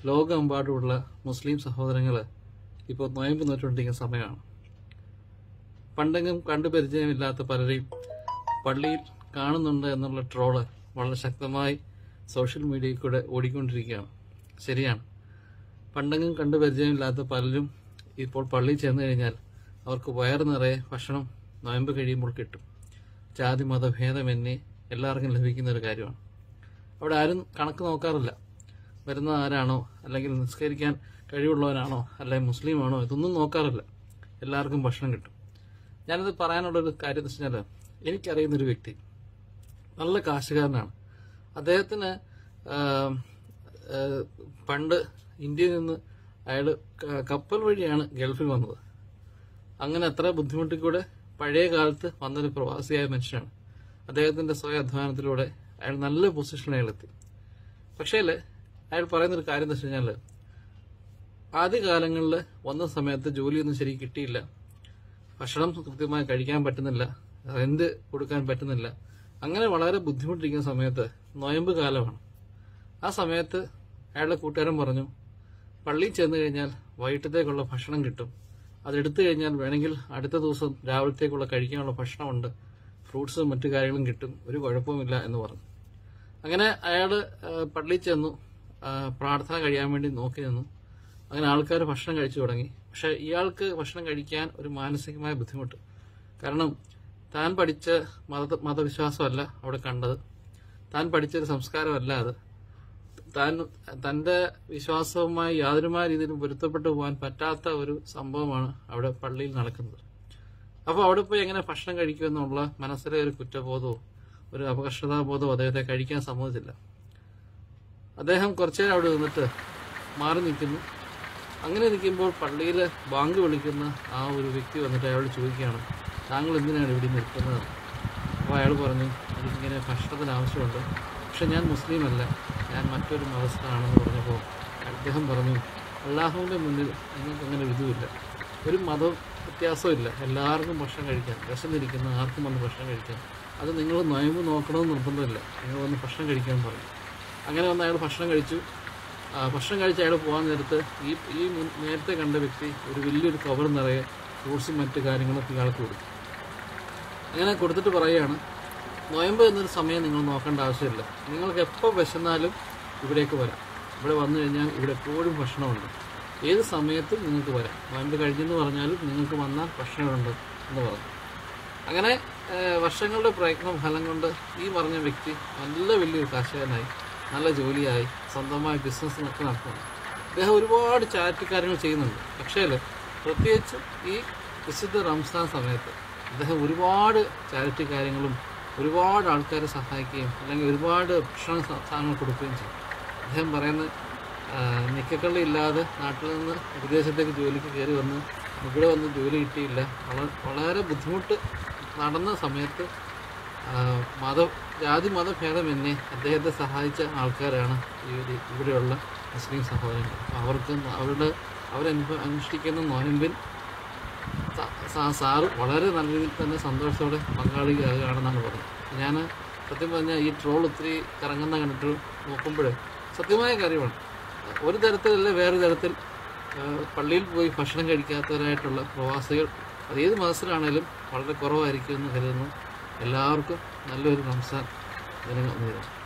ലോകമെമ്പാടുമുള്ള മുസ്ലിം സഹോദരങ്ങൾ ഇപ്പോൾ നോയമ്പ് നോറ്റുകൊണ്ടിരിക്കുന്ന സമയമാണ് പണ്ടെങ്കിലും കണ്ടു പരിചയമില്ലാത്ത പലരെയും പള്ളിയിൽ കാണുന്നുണ്ട് എന്നുള്ള ട്രോള് വളരെ ശക്തമായി സോഷ്യൽ മീഡിയയിൽ കൂടെ ഓടിക്കൊണ്ടിരിക്കുകയാണ് ശരിയാണ് പണ്ടെങ്കിലും കണ്ടു പരിചയമില്ലാത്ത പലരും ഇപ്പോൾ പള്ളിയിൽ ചെന്ന് കഴിഞ്ഞാൽ അവർക്ക് വയറ് നിറയെ ഭക്ഷണം നോയമ്പ് കഴിയുമ്പോൾ കിട്ടും ജാതി മതഭേദമന്യേ എല്ലാവർക്കും ലഭിക്കുന്ന ഒരു കാര്യമാണ് അവിടെ ആരും കണക്ക് നോക്കാറില്ല വരുന്ന ആരാണോ അല്ലെങ്കിൽ നിസ്കരിക്കാൻ കഴിവുള്ളവനാണോ അല്ലെങ്കിൽ മുസ്ലിമാണോ ഇതൊന്നും നോക്കാറില്ല എല്ലാവർക്കും ഭക്ഷണം കിട്ടും ഞാനിത് പറയാനുള്ളൊരു കാര്യം എന്ന് വെച്ചാൽ എനിക്കറിയുന്നൊരു വ്യക്തി നല്ല കാശുകാരനാണ് അദ്ദേഹത്തിന് ആം, ആ, പണ്ട് ഇന്ത്യയിൽ നിന്ന് അയാൾ കപ്പൽ വഴിയാണ് ഗൾഫിൽ വന്നത് അങ്ങനെ അത്ര ബുദ്ധിമുട്ടിൽ കൂടെ പഴയ കാലത്ത് വന്നൊരു പ്രവാസിയായ മനുഷ്യനാണ് അദ്ദേഹത്തിന്റെ സ്വയം അധ്വാനത്തിലൂടെ അയാൾ നല്ല പൊസിഷനിൽ അയാളെത്തി പക്ഷേ അയാൾ പറയുന്നൊരു കാര്യം എന്ന് വെച്ച് കഴിഞ്ഞാൽ ആദ്യകാലങ്ങളിൽ വന്ന സമയത്ത് ജോലിയൊന്നും ശരി കിട്ടിയില്ല ഭക്ഷണം കൃത്യമായി കഴിക്കാൻ പറ്റുന്നില്ല റെന്റ് കൊടുക്കാൻ പറ്റുന്നില്ല അങ്ങനെ വളരെ ബുദ്ധിമുട്ടിരിക്കുന്ന സമയത്ത് നോയമ്പ് കാലമാണ് ആ സമയത്ത് അയാളുടെ കൂട്ടുകാരൻ പറഞ്ഞു പള്ളിയിൽ ചെന്ന് കഴിഞ്ഞാൽ വൈകിട്ടത്തേക്കുള്ള ഭക്ഷണം കിട്ടും അതെടുത്തു കഴിഞ്ഞാൽ വേണമെങ്കിൽ അടുത്ത ദിവസം രാവിലത്തേക്കുള്ള കഴിക്കാനുള്ള ഭക്ഷണമുണ്ട് ഫ്രൂട്ട്സും മറ്റു കാര്യങ്ങളും കിട്ടും ഒരു കുഴപ്പവുമില്ല എന്ന് പറഞ്ഞു അങ്ങനെ അയാൾ പള്ളിയിൽ ചെന്നു ആ, പ്രാർത്ഥന കഴിയാൻ വേണ്ടി നോക്കി നിന്നു അങ്ങനെ ആൾക്കാർ ഭക്ഷണം കഴിച്ചു തുടങ്ങി പക്ഷെ ഇയാൾക്ക് ഭക്ഷണം കഴിക്കാൻ ഒരു മാനസികമായ ബുദ്ധിമുട്ട് കാരണം താൻ പഠിച്ച മത മതവിശ്വാസമല്ല അവിടെ കണ്ടത് താൻ പഠിച്ചൊരു സംസ്കാരമല്ല അത് താൻ തന്റെ വിശ്വാസവുമായി യാതൊരുമായ രീതിയിലും പൊരുത്തപ്പെട്ടു പോകാൻ പറ്റാത്ത ഒരു സംഭവമാണ് അവിടെ പള്ളിയിൽ നടക്കുന്നത് അപ്പോൾ അവിടെ പോയി എങ്ങനെ ഭക്ഷണം കഴിക്കുമെന്നുള്ള മനസ്സിലെ ഒരു കുറ്റബോധവും ഒരു അപകർഷതാബോധവും അദ്ദേഹത്തെ കഴിക്കാൻ സമ്മതിച്ചില്ല അദ്ദേഹം കുറച്ചേരം അവിടെ നിന്നിട്ട് മാറി നിൽക്കുന്നു അങ്ങനെ നിൽക്കുമ്പോൾ പള്ളിയിൽ ബാങ്ക് വിളിക്കുന്ന ആ ഒരു വ്യക്തി വന്നിട്ട് അയാളോട് ചോദിക്കുകയാണ് താങ്കൾ എന്തിനാണ് ഇവിടെ നിൽക്കുന്നത് അപ്പോൾ അയാൾ പറഞ്ഞു എനിക്കിങ്ങനെ ഭക്ഷണത്തിന് ആവശ്യമുണ്ട് പക്ഷെ ഞാൻ മുസ്ലിം അല്ല ഞാൻ മറ്റൊരു മതസ്ഥനാണെന്ന് പറഞ്ഞപ്പോൾ അദ്ദേഹം പറഞ്ഞു അള്ളാഹുവിൻ്റെ മുന്നിൽ നിങ്ങൾക്ക് അങ്ങനെ വിധുവില്ല ഒരു മതം വ്യത്യാസമില്ല എല്ലാവർക്കും ഭക്ഷണം കഴിക്കാം വിശന്നിരിക്കുന്ന ആർക്കും വന്ന് ഭക്ഷണം കഴിക്കാം അത് നിങ്ങൾ നൊയമ്പ് നോക്കണമെന്ന് നിർബന്ധമില്ല നിങ്ങൾ വന്ന് ഭക്ഷണം കഴിക്കാൻ പറഞ്ഞു അങ്ങനെ വന്ന് അയാൾ ഭക്ഷണം കഴിച്ചു ആ, ഭക്ഷണം കഴിച്ച് അയാൾ പോകാൻ നേരത്ത് ഈ ഈ മുൻ- നേരത്തെ കണ്ട വ്യക്തി ഒരു വലിയൊരു കവർ നിറയെ ഫ്രൂട്ട്സും മറ്റു കാര്യങ്ങളൊക്കെ ഇയാൾക്ക് കൊടുത്തു അങ്ങനെ കൊടുത്തിട്ട് പറയുകയാണ് നോയമ്പ് എന്നൊരു സമയം നിങ്ങൾ നോക്കേണ്ട ആവശ്യമില്ല നിങ്ങൾക്ക് എപ്പോൾ വിശന്നാലും ഇവിടേക്ക് വരാം ഇവിടെ വന്നു കഴിഞ്ഞാൽ ഇവിടെ എപ്പോഴും ഭക്ഷണമുണ്ട് ഏത് സമയത്തും നിങ്ങൾക്ക് വരാം നോയമ്പ് കഴിഞ്ഞെന്ന് പറഞ്ഞാലും നിങ്ങൾക്ക് വന്നാൽ ഭക്ഷണമുണ്ട് എന്ന് പറഞ്ഞു അങ്ങനെ ഏഹ്, വർഷങ്ങളുടെ പ്രയത്നം ഫലം കൊണ്ട് ഈ പറഞ്ഞ വ്യക്തി നല്ല വലിയൊരു കർഷകനായി നല്ല ജോലിയായി സ്വന്തമായി ബിസിനസ് ഒക്കെ നടത്തുന്നു അദ്ദേഹം ഒരുപാട് ചാരിറ്റി കാര്യങ്ങൾ ചെയ്യുന്നുണ്ട് പക്ഷേ പ്രത്യേകിച്ച് ഈ വിശുദ്ധ റംസാൻ സമയത്ത് അദ്ദേഹം ഒരുപാട് ചാരിറ്റി കാര്യങ്ങളും ഒരുപാട് ആൾക്കാരെ സഹായിക്കുകയും അല്ലെങ്കിൽ ഒരുപാട് ഭക്ഷണ സ- സാധനങ്ങൾ കൊടുക്കുകയും ചെയ്യും അദ്ദേഹം പറയുന്നത് നിക്കക്കള്ളി ഇല്ലാതെ നാട്ടിൽ നിന്ന് വിദേശത്തേക്ക് ജോലിക്ക് കയറി വന്ന് ഇവിടെ വന്ന് ജോലി കിട്ടിയില്ല വള- വളരെ ബുദ്ധിമുട്ട് നടന്ന സമയത്ത് ആ, മത ജാതി മതഭേദമന്യേ അദ്ദേഹത്തെ സഹായിച്ച ആൾക്കാരാണ് ഈ ഒരു ഇവിടെയുള്ള മുസ്ലിം സഹോദരങ്ങൾ അപ്പോൾ അവർക്ക് അവരുടെ അവരനുഭവ അനുഷ്ഠിക്കുന്ന നോയമ്പിൽ സ- സാ- സാറ് വളരെ നല്ല രീതിയിൽ തന്നെ സന്തോഷത്തോടെ പങ്കാളിയാകുകയാണെന്നാണ് പറഞ്ഞത് ഞാൻ സത്യം പറഞ്ഞാൽ ഈ ട്രോൾ ഒത്തിരി കറങ്ങുന്ന കണ്ടിട്ട് നോക്കുമ്പോൾ സത്യമായ കാര്യമാണ് ഒരു തരത്തിലല്ല വേറെ തരത്തിൽ ആ, പള്ളിയിൽ പോയി ഭക്ഷണം കഴിക്കാത്തവരായിട്ടുള്ള പ്രവാസികൾ അത് ഏത് മതത്തിലാണേലും വളരെ കുറവായിരിക്കും എന്ന് കരുതുന്നു എല്ലാവർക്കും നല്ലൊരു റംസാൻ ജനങ്ങൾ നേരിടും